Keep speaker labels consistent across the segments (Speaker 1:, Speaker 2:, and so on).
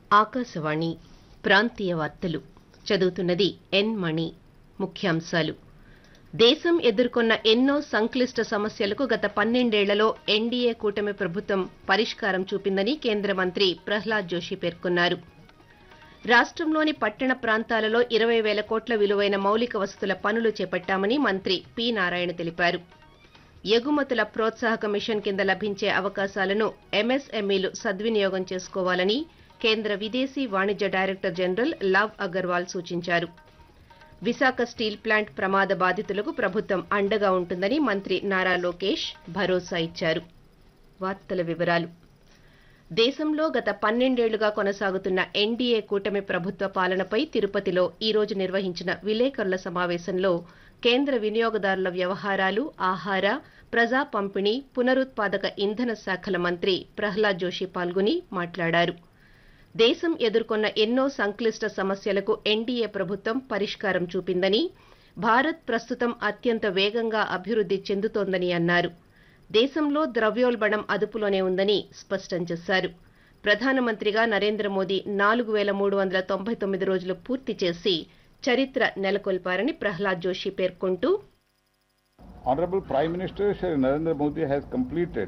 Speaker 1: ఆకాశవాణి ప్రాంతీయ వార్తలు చదువుతున్నది ఎన్ మణి ముఖ్యాంశాలు దేశం ఎదుర్కొన్న ఎన్నో సంక్లిష్ట సమస్యలకు గత పన్నెండేళ్లలో ఎన్డీఏ కూటమి ప్రభుత్వం పరిష్కారం చూపిందని కేంద్ర మంత్రి ప్రహ్లాద్ జోషి పేర్కొన్నారు రాష్టంలోని పట్టణ ప్రాంతాలలో ఇరవై వేల కోట్ల విలువైన మౌలిక వసతుల పనులు చేపట్టామని మంత్రి పి నారాయణ తెలిపారు ఎగుమతుల ప్రోత్సాహక మిషన్ కింద లభించే అవకాశాలను ఎంఎస్ఎంఈలు సద్వినియోగం చేసుకోవాలని కేంద్ర విదేశీ వాణిజ్య డైరెక్టర్ జనరల్ లవ్ అగర్వాల్ సూచించారు విశాఖ స్టీల్ ప్లాంట్ ప్రమాద బాధితులకు ప్రభుత్వం అండగా ఉంటుందని మంత్రి నారా లోకేష్ భరోసా ఇచ్చారు వార్తల వివరాలు దేశంలో గత పన్నెండేళ్లుగా కొనసాగుతున్న ఎన్డీఏ కూటమి ప్రభుత్వ పాలనపై తిరుపతిలో ఈ రోజు నిర్వహించిన విలేకరుల సమావేశంలో కేంద్ర వినియోగదారుల వ్యవహారాలు ఆహార ప్రజా పంపిణీ పునరుత్పాదక ఇంధన శాఖల మంత్రి ప్రహ్లాద్ జోషి పాల్గొని మాట్లాడారు దేశం ఎదుర్కొన్న ఎన్నో సంక్లిష్ట సమస్యలకు ఎన్డీఏ ప్రభుత్వం పరిష్కారం చూపిందని భారత్ ప్రస్తుతం అత్యంత వేగంగా అభివృద్ది చెందుతోందని అన్నారు దేశంలో ద్రవ్యోల్బణం అదుపులోనే ఉందని స్పష్టం చేశారు ప్రధానమంత్రిగా నరేంద్ర మోదీ నాలుగు వేల మూడు వందల తొంభై తొమ్మిది రోజులు పూర్తి చేసి చరిత్ర నెలకొల్పారని ప్రహ్లాద్ జోషి పేర్కొంటూ
Speaker 2: Honorable Prime Minister Shri Narendra Modi has completed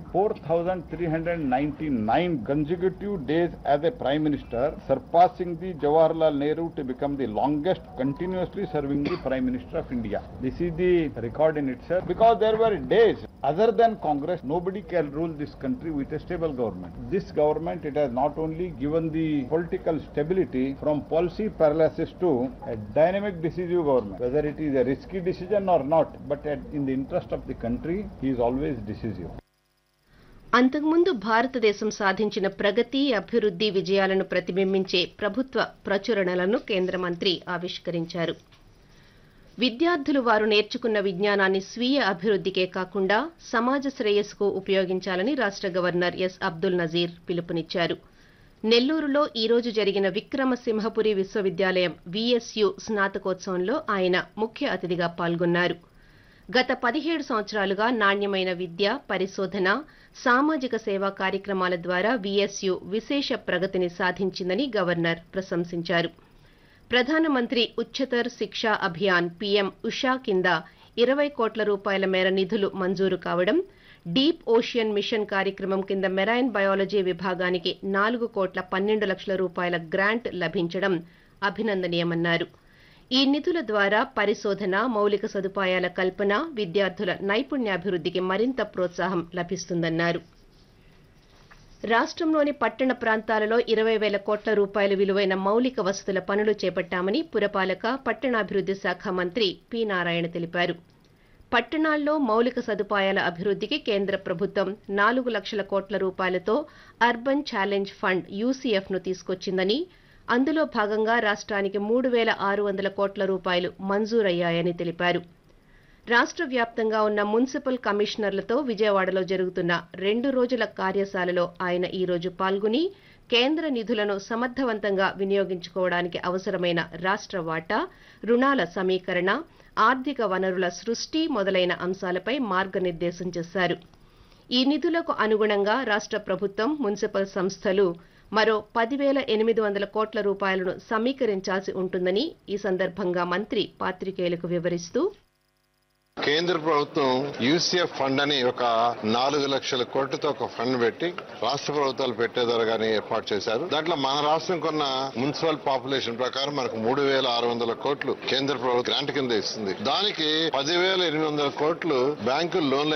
Speaker 2: 4,399 consecutive days as a Prime Minister, surpassing the Jawaharlal Nehru to become the longest continuously serving the Prime Minister of India. This is the record in itself because there were days other than Congress, nobody can rule this country with a stable government. This government, it has not only given the political stability from policy paralysis to a dynamic decisive government, whether it is a risky decision or not, but at, in the interest of the country, he is always decisive.
Speaker 1: అంతకుముందు భారతదేశం సాధించిన ప్రగతి అభివృద్ది విజయాలను ప్రతిబింబించే ప్రభుత్వ ప్రచురణలను కేంద్ర మంత్రి ఆవిష్కరించారు విద్యార్థులు వారు నేర్చుకున్న విజ్ఞానాన్ని స్వీయ అభివృద్దికే కాకుండా సమాజ శ్రేయస్సుకు ఉపయోగించాలని రాష్ట గవర్నర్ ఎస్ అబ్దుల్ నజీర్ పిలుపునిచ్చారు నెల్లూరులో ఈ రోజు జరిగిన విక్రమసింహపురి విశ్వవిద్యాలయం విఎస్యు స్నాతకోత్సవంలో ఆయన ముఖ్య అతిథిగా పాల్గొన్నారు గత పదిహేడు సంవత్సరాలుగా నాణ్యమైన విద్య పరిశోధన సామాజిక సేవా కార్యక్రమాల ద్వారా విఎస్యు విశేష ప్రగతిని సాధించిందని గవర్నర్ ప్రశంసించారు ప్రధానమంత్రి ఉచ్చతర్ శిక్షా అభియాన్ పీఎం ఉషా కింద ఇరవై కోట్ల రూపాయల మేర నిధులు మంజూరు కావడం డీప్ ఓషియన్ మిషన్ కార్యక్రమం కింద మెరైన్ బయాలజీ విభాగానికి నాలుగు కోట్ల పన్నెండు లక్షల రూపాయల గ్రాంట్ లభించడం అభినందనీయమన్నారు ఈ నిధుల ద్వారా పరిశోధన మౌలిక సదుపాయాల కల్పన విద్యార్థుల నైపుణ్యాభివృద్దికి మరింత ప్రోత్సాహం లభిస్తుందన్నారు రాష్టంలోని పట్టణ ప్రాంతాలలో ఇరవై వేల కోట్ల రూపాయల విలువైన మౌలిక వసతుల పనులు చేపట్టామని పురపాలక పట్టణాభివృద్ది శాఖ మంత్రి పి నారాయణ తెలిపారు పట్టణాల్లో మౌలిక సదుపాయాల అభివృద్దికి కేంద్ర ప్రభుత్వం నాలుగు లక్షల కోట్ల రూపాయలతో అర్బన్ ఛాలెంజ్ ఫండ్ యూసీఎఫ్ ను తీసుకొచ్చిందని అందులో భాగంగా రాష్ట్రానికి మూడు వేల ఆరు వందల కోట్ల రూపాయలు మంజూరయ్యాయని తెలిపారు రాష్ట్ర వ్యాప్తంగా ఉన్న మున్సిపల్ కమిషనర్లతో విజయవాడలో జరుగుతున్న రెండు రోజుల కార్యశాలలో ఆయన ఈ రోజు పాల్గొని కేంద్ర నిధులను సమర్థవంతంగా వినియోగించుకోవడానికి అవసరమైన రాష్ట్ర వాటా రుణాల సమీకరణ ఆర్థిక వనరుల సృష్టి మొదలైన అంశాలపై మార్గనిర్దేశం చేశారు ఈ నిధులకు అనుగుణంగా రాష్ట్ర ప్రభుత్వం మున్సిపల్ సంస్థలు మరో పదివేల ఎనిమిది వందల కోట్ల రూపాయలను సమీకరించాల్సి ఉంటుందని ఈ సందర్భంగా మంత్రి పాత్రికేయులకు వివరిస్తూ
Speaker 3: కేంద్ర ప్రభుత్వం యూసీఎఫ్ ఫండ్ అని ఒక నాలుగు లక్షల కోట్లతో ఒక ఫండ్ పెట్టి రాష్ట్ర ప్రభుత్వాలు పెట్టేదరగానే ఏర్పాటు చేశారు దాంట్లో మన రాష్ట్రం కొన్న మున్సిపల్ పాపులేషన్ ప్రకారం మనకు మూడు వేల ఆరు వందల కోట్లు కేంద్ర ప్రభుత్వం గ్రాంట్ కింద ఇస్తుంది దానికి పదివేల ఎనిమిది వందల కోట్లు బ్యాంకులు లోన్లు